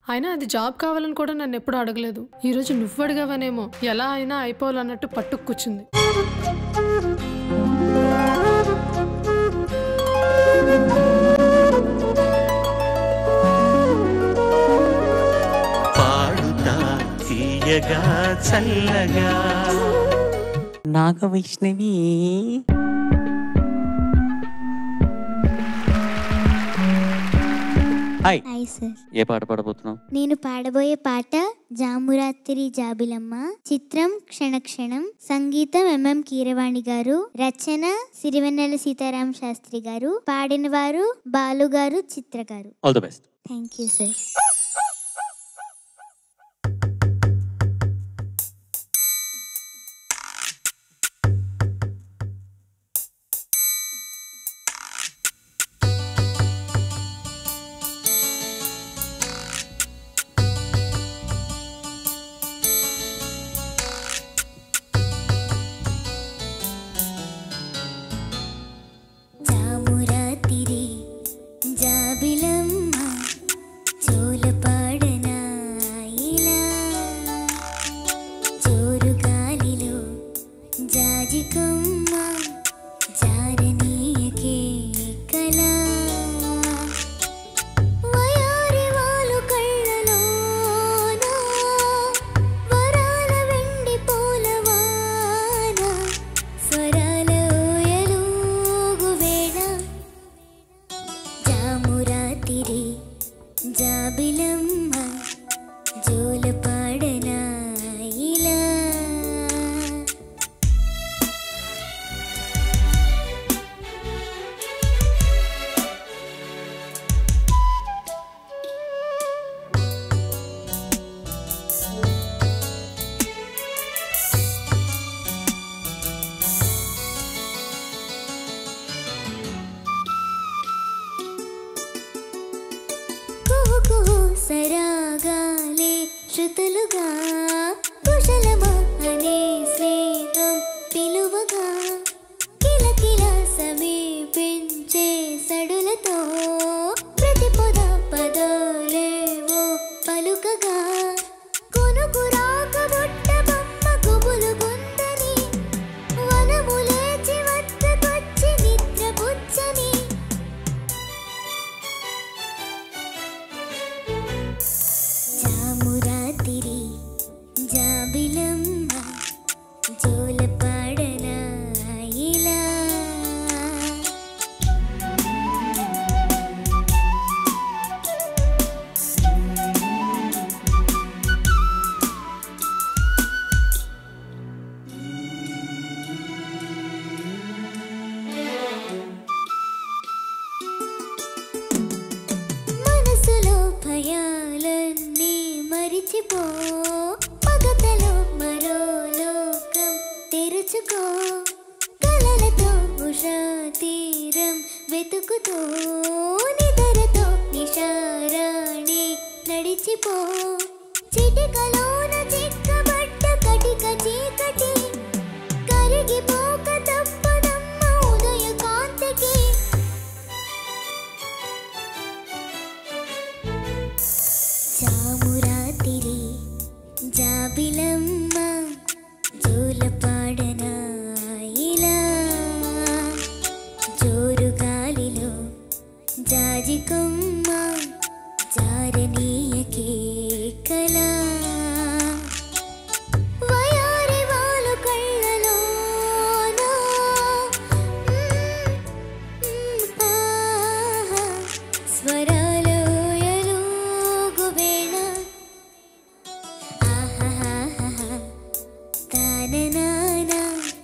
అయినా అది జాబ్ కావాలని కూడా నన్ను ఎప్పుడు అడగలేదు ఈరోజు నువ్వు అడిగావనేమో ఎలా అయినా అయిపోవాలన్నట్టు పట్టుకు కూర్చుంది పాడుతా తీయగా చల్లగా Naga Vaishnavi hi hi sir ఏ పాట పాడబోతున్నావు నేను పాడబోయే పాట జామురాత్రి జాబిలమ్మ చిత్రం క్షణక్షణం సంగీతం ఎంఎం కీరవాణి గారు రచన సిరివెన్నెల సీతారాం శాస్త్రి గారు పాడిన వారు బాలు గారు చిత్ర గారు all the best thank you sir జామురాతిరి జాబిలమ్మ జోలపాడనా ఇలా జోరు గాలిలో జాజికొమ్మ జారనీయకే కళా వయారి వాలు కళ్ళలోన వరాల వెండి పూలవాన స్వరాల ఊయలూగు వేళ జామురాతిరి జాబిలమ్మ జోలపాడనా ఇలా కుహు కుహు సరాగాలే శృతులుగా కుశలమా అనే స్నేహం పిలువగా కిలకిల సమీపించే సడులతో ప్రతి పద పదాలేవో పలుకగా కొనుకు రాక బుట్ట బొమ్మ గుబులు గుందని వనము లేచి వద్దకొచ్చి నిద్ర పుచ్చని జామురాతిరి జాబిలమ్మ జోలపాడనా ఇలా మనసులో భయాలన్నీ మరిచిపో మగతలో మరో లోకం తెరుచుకో కలలతో ఉషా తీరం వెతుకుతూ నిదరతో నిషారాణి నడిచిపో చిటికలోన చిక్కబడ్డ కటిక చీకటి కరిగిపోక తప్పదమ్మ ఉదయ కాంతికి జామురాతిరి జాబిలమ్మ జోలపాడనా ఇలా జోరు గాలిలో జాజికొమ్మ జారనీయకే కళా వయారి వాలు కళ్ళలోన ఆహా స్వరాల ఊయలూగు వేళ ఆహాహాహా తాననానా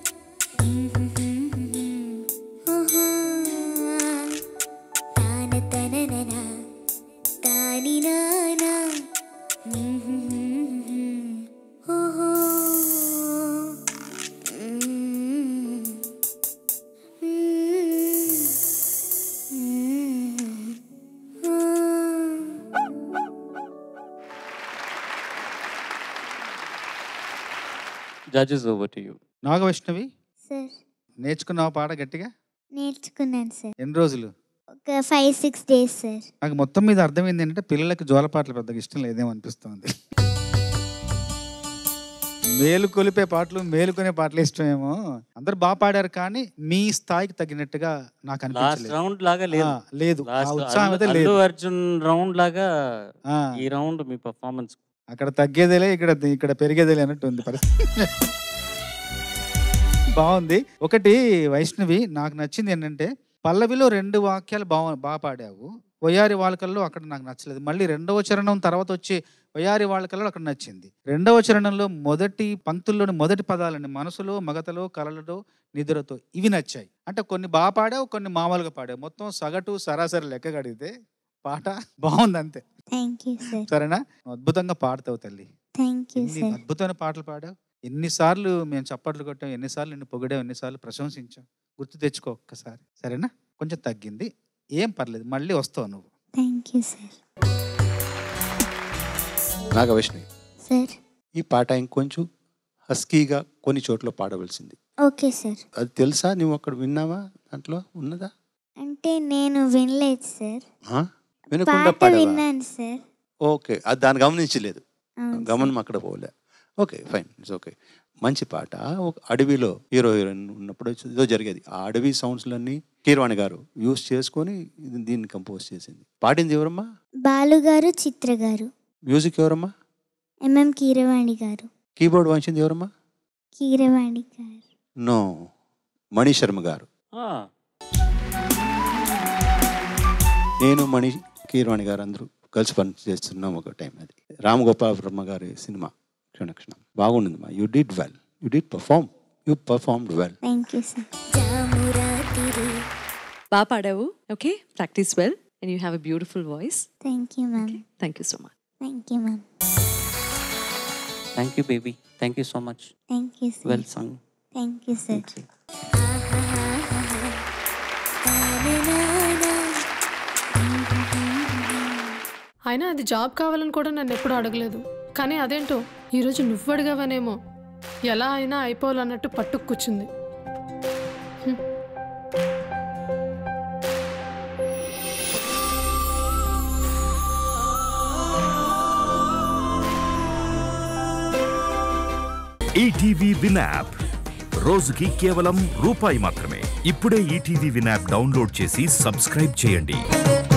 ఓహో తాన తనననా తాని నానా ఓహో judges over to you Nagavaishnavi sir నేర్చుకున్నావు పాట గట్టిగా నేర్చుకున్నాను సార్ ఎన్ని రోజులు ఒక ఫైవ్ సిక్స్ డేస్ సార్ నాకు మొత్తం మీద అర్థమైంది ఏంటంటే పిల్లలకి జోలపాటలు పెద్దగా ఇష్టం లేదేమో అనిపిస్తుంది మేలు కొలిపే పాటలు మేలుకొనే పాటలు ఇష్టమేమో అందరు బాగా పాడారు కానీ మీ స్థాయికి తగినట్టుగా నాకు లాస్ట్ అనిపించలేదు రౌండ్ లాగా లేదు ఆ, లేదు ఆ లాస్ట్ ఉత్సాహం అయితే అల్లు లేదు అర్జున్ రౌండ్ లాగా ఆ, ఈ రౌండ్ మీ పర్ఫార్మెన్స్ అక్కడ తగ్గేదేలే ఇక్కడ ఇక్కడ పెరిగేదేలే అన్నట్టు ఉంది పరిస్థితి బాగుంది ఒకటి వైష్ణవి నాకు నచ్చింది ఏంటంటే పల్లవిలో రెండు వాక్యాలు బాగా బాగా పాడావు వయారి వాళకల్లో అక్కడ నాకు నచ్చలేదు మళ్ళీ రెండవ చరణం తర్వాత వచ్చి వయారి వాళకల్లో అక్కడ నచ్చింది రెండవ చరణంలో మొదటి పంక్తుల్లోని మొదటి పదాలని మనసులో మగతలో కలలతో నిద్రతో ఇవి నచ్చాయి అంటే కొన్ని బాగా పాడావు కొన్ని మామూలుగా పాడావు మొత్తం సగటు సరాసరి లెక్క కడిగితే పాట బాగుంది అంతే థ్యాంక్ యూ సార్ సరేనా నువ్వు అద్భుతంగా పాడతావు తల్లి థ్యాంక్ యూ ఎన్ని సార్ అద్భుతమైన పాటలు పాడావు ఎన్నిసార్లు మేము చప్పట్లు కొట్టాం ఎన్నిసార్లు నిన్ను పొగిడాం ఎన్నిసార్లు ప్రశంసించాం గుర్తు తెచ్చుకో ఒక్కసారి సరేనా కొంచెం తగ్గింది ఏం పర్లేదు మళ్ళీ వస్తావు నువ్వు thank you sir Nagavaishnavi sir ఈ పాట ఇంకొంచెం హస్కీగా కొన్ని చోట్ల పాడవలసింది ఓకే సార్ అది తెలుసా నువ్వు అక్కడ విన్నావా దాంట్లో ఉన్నదా అంటే నేను వినలేదు సార్ ఆ? వినకుండా పాట పాడావా విన్నాను సార్ ఓకే అది దాన్ని గమనించలేదు అవును సార్. గమనం అక్కడ పోలే ఓకే ఫైన్ ఇట్స్ ఓకే మంచి పాట ఒక అడవిలో హీరో హీరోయిన్ ఉన్నప్పుడు ఏదో జరిగేది ఆ అడవి సౌండ్స్లన్నీ కీరవాణి గారు యూస్ చేసుకొని ఇది- దీన్ని కంపోజ్ చేసింది పాడింది ఎవరమ్మా బాలు గారు చిత్ర గారు మ్యూజిక్ ఎవరమ్మా ఎంఎం కీరవాణి గారు కీబోర్డ్ వాయించింది ఎవరమ్మా కీరవాణి గారు నో మణి శర్మ గారు నేను మణి కీరవాణి గారు అందరూ కలిసి పని చేస్తున్నాం ఒక టైం అది రామ్ గోపాల్ వర్మ గారి సినిమా క్షణక్షణం బాగుండింది మా you did well you did perform you performed well thank you sir బాగా పాడావు okay practice well and you have a beautiful voice thank you ma'am thank you so much thank you ma'am thank you baby thank you so much thank you sir well song thank you sir అయినా అది job కావాలని కూడా నన్ను ఎప్పుడు అడగలేదు కానీ అదేంటో ఈరోజు నువ్వు అడిగావనేమో ఎలా అయినా అయిపోవాలన్నట్టు పట్టుకు కూర్చుంది ఈటీవీ విన్ యాప్ రోజుకి కేవలం రూపాయి మాత్రమే ఇప్పుడే ఈటీవీ విన్ యాప్ డౌన్లోడ్ చేసి సబ్స్క్రైబ్ చేయండి